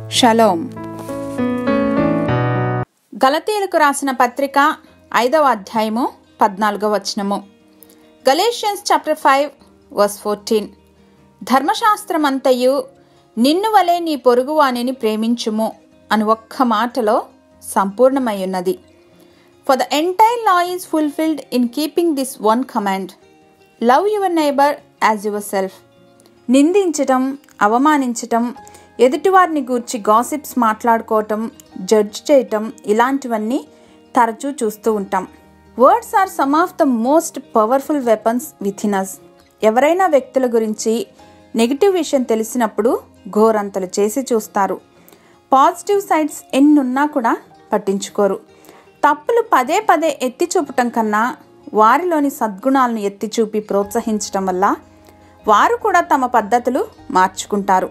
shalom గలతీలకు రాసిన పత్రిక ఐదవ అధ్యాయము పద్నాలుగవ వచనము Galatians chapter five verse fourteen ధర్మశాస్త్రమంతయు నిన్ను వలె నీ పొరుగువానిని ప్రేమించుము అని ఒక్క మాటలో సంపూర్ణమై ఉన్నది for the entire law is fulfilled in keeping this one command love your neighbour as yourself నిందించటం అవమానించటం ఎదుటివారిని గూర్చి గాసిప్స్ మాట్లాడుకోవటం జడ్జ్ చేయటం ఇలాంటివన్నీ తరచూ చూస్తూ ఉంటాం words are some of the most powerful weapons within us ఎవరైనా వ్యక్తుల గురించి నెగిటివ్ విషయం తెలిసినప్పుడు ఘోరంతలు చేసి చూస్తారు పాజిటివ్ సైడ్స్ ఎన్నున్నా కూడా పట్టించుకోరు తప్పులు పదే పదే ఎత్తి చూపటం కన్నా వారిలోని సద్గుణాలను ఎత్తి చూపి ప్రోత్సహించటం వల్ల వారు కూడా తమ పద్ధతులు మార్చుకుంటారు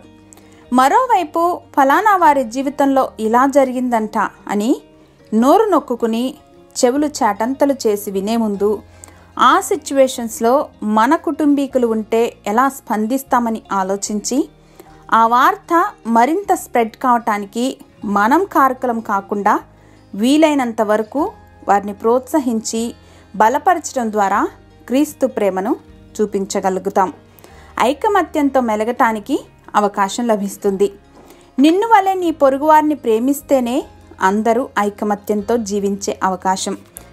మరోవైపు ఫలానా వారి జీవితంలో ఇలా జరిగిందంట అని నోరు నొక్కుకుని చెవులు చాటంతలు చేసి వినే ముందు ఆ సిచ్యువేషన్స్లో మన కుటుంబీకులు ఉంటే ఎలా స్పందిస్తామని ఆలోచించి ఆ వార్త మరింత స్ప్రెడ్ కావటానికి మనం కారకులం కాకుండా వీలైనంత వరకు వారిని ప్రోత్సహించి బలపరచడం ద్వారా క్రీస్తు ప్రేమను చూపించగలుగుతాం ఐకమత్యంతో మెలగటానికి అవకాశం లభిస్తుంది నిన్ను వలె నీ పొరుగువారిని ప్రేమిస్తేనే అందరూ ఐకమత్యంతో జీవించే అవకాశం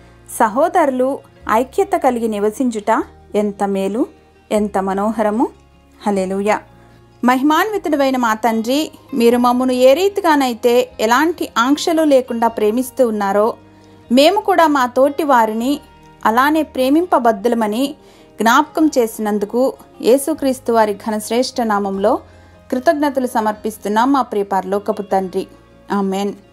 సహోదరులు ఐక్యత కలిగి నివసించుట ఎంత మేలు ఎంత మనోహరము హలెలుయ మహిమాన్వితుడైన మా తండ్రి మీరు మమ్మను ఏ రీతిగానైతే ఎలాంటి ఆంక్షలు లేకుండా ప్రేమిస్తూ ఉన్నారో మేము కూడా మా తోటి వారిని అలానే ప్రేమింపబద్దులమని జ్ఞాపకం చేసినందుకు యేసుక్రీస్తు వారి ఘనశ్రేష్ఠ నామంలో కృతజ్ఞతలు సమర్పిస్తున్నాం మా ప్రియ పరలోకపు తండ్రి ఆమెన్